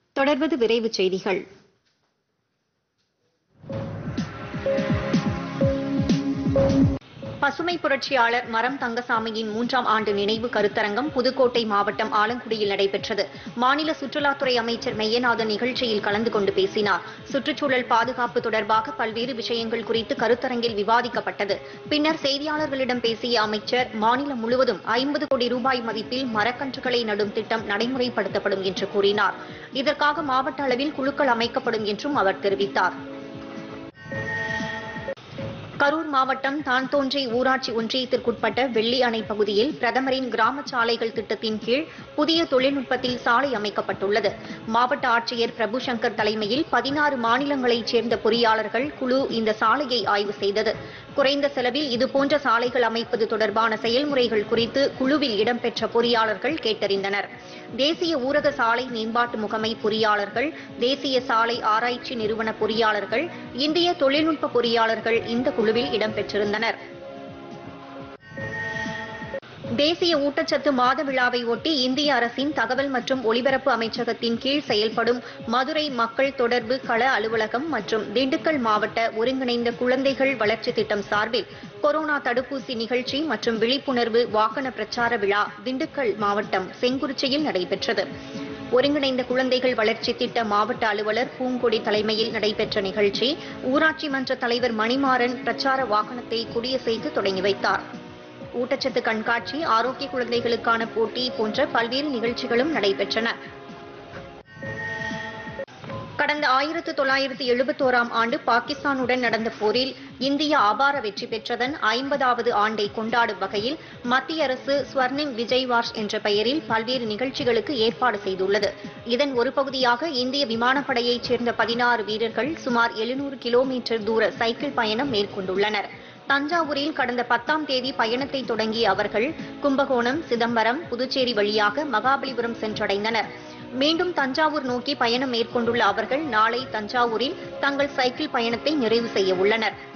தொடர்வது விரைவுச் செய்திகள் பசுமை புரட்சியாளர் மரம் தங்கசாமியின் மூன்றாம் ஆண்டு நினைவு கருத்தரங்கம் புதுக்கோட்டை மாவட்டம் ஆலங்குடியில் நடைபெற்றது மாநில சுற்றுலாத்துறை அமைச்சர் மெய்யநாதன் நிகழ்ச்சியில் கலந்து கொண்டு பேசினார் சுற்றுச்சூழல் பாதுகாப்பு தொடர்பாக பல்வேறு விஷயங்கள் குறித்து கருத்தரங்கில் விவாதிக்கப்பட்டது பின்னர் செய்தியாளர்களிடம் பேசிய அமைச்சர் மாநிலம் முழுவதும் ஐம்பது கோடி ரூபாய் மதிப்பில் மரக்கன்றுகளை நடும் திட்டம் நடைமுறைப்படுத்தப்படும் என்று கூறினார் இதற்காக மாவட்ட அளவில் குழுக்கள் அமைக்கப்படும் என்றும் அவர் தெரிவித்தார் கரூர் மாவட்டம் தான்தோன்றி ஊராட்சி ஒன்றியத்திற்குட்பட்ட வெள்ளி அணை பகுதியில் பிரதமரின் கிராம சாலைகள் திட்டத்தின் கீழ் புதிய தொழில்நுட்பத்தில் சாலை அமைக்கப்பட்டுள்ளது மாவட்ட ஆட்சியர் பிரபு சங்கர் தலைமையில் பதினாறு மாநிலங்களைச் சேர்ந்த பொறியாளர்கள் குழு இந்த சாலையை ஆய்வு செய்தது குறைந்த செலவில் இதுபோன்ற சாலைகள் அமைப்பது தொடர்பான செயல்முறைகள் குறித்து குழுவில் இடம்பெற்ற பொறியாளர்கள் கேட்டறிந்தனர் தேசிய ஊரக சாலை மேம்பாட்டு முகமை பொறியாளர்கள் தேசிய சாலை ஆராய்ச்சி நிறுவன பொறியாளர்கள் இந்திய தொழில்நுட்ப பொறியாளர்கள் இந்த குழுவில் இடம்பெற்றிருந்தனர் தேசிய ஊட்டச்சத்து மாத விழாவை ஒட்டி இந்திய அரசின் தகவல் மற்றும் ஒலிபரப்பு அமைச்சகத்தின் கீழ் செயல்படும் மதுரை மக்கள் தொடர்பு கள அலுவலகம் மற்றும் திண்டுக்கல் மாவட்ட ஒருங்கிணைந்த குழந்தைகள் வளர்ச்சி திட்டம் சார்பில் கொரோனா தடுப்பூசி நிகழ்ச்சி மற்றும் விழிப்புணர்வு வாகன பிரச்சார விழா திண்டுக்கல் மாவட்டம் செங்குறிச்சியில் நடைபெற்றது ஒருங்கிணைந்த குழந்தைகள் வளர்ச்சி திட்ட மாவட்ட அலுவலர் பூங்கொடி தலைமையில் நடைபெற்ற நிகழ்ச்சி ஊராட்சி மன்ற தலைவர் மணிமாறன் பிரச்சார வாகனத்தை கொடியசைத்து தொடங்கி வைத்தார் ஊட்டச்சத்து கண்காட்சி ஆரோக்கிய குழந்தைகளுக்கான போட்டி போன்ற பல்வேறு நிகழ்ச்சிகளும் நடைபெற்றன கடந்த ஆயிரத்து தொள்ளாயிரத்து எழுபத்தோராம் ஆண்டு பாகிஸ்தானுடன் நடந்த போரில் இந்தியா அபார வெற்றி பெற்றதன் ஐம்பதாவது ஆண்டை கொண்டாடும் வகையில் மத்திய அரசு ஸ்வர்ணிம் விஜய் வார்ஷ் என்ற பெயரில் பல்வேறு நிகழ்ச்சிகளுக்கு ஏற்பாடு செய்துள்ளது இதன் ஒரு பகுதியாக இந்திய விமானப்படையைச் சேர்ந்த பதினாறு வீரர்கள் சுமார் எழுநூறு கிலோமீட்டர் தூர சைக்கிள் பயணம் மேற்கொண்டுள்ளனர் தஞ்சாவூரில் கடந்த பத்தாம் தேதி பயணத்தை தொடங்கிய அவர்கள் கும்பகோணம் சிதம்பரம் புதுச்சேரி வழியாக மகாபலிபுரம் சென்றடைந்தனர் மீண்டும் தஞ்சாவூர் நோக்கி பயணம் மேற்கொண்டுள்ள அவர்கள் நாளை தஞ்சாவூரில் தங்கள் சைக்கிள் பயணத்தை நிறைவு செய்ய உள்ளனர்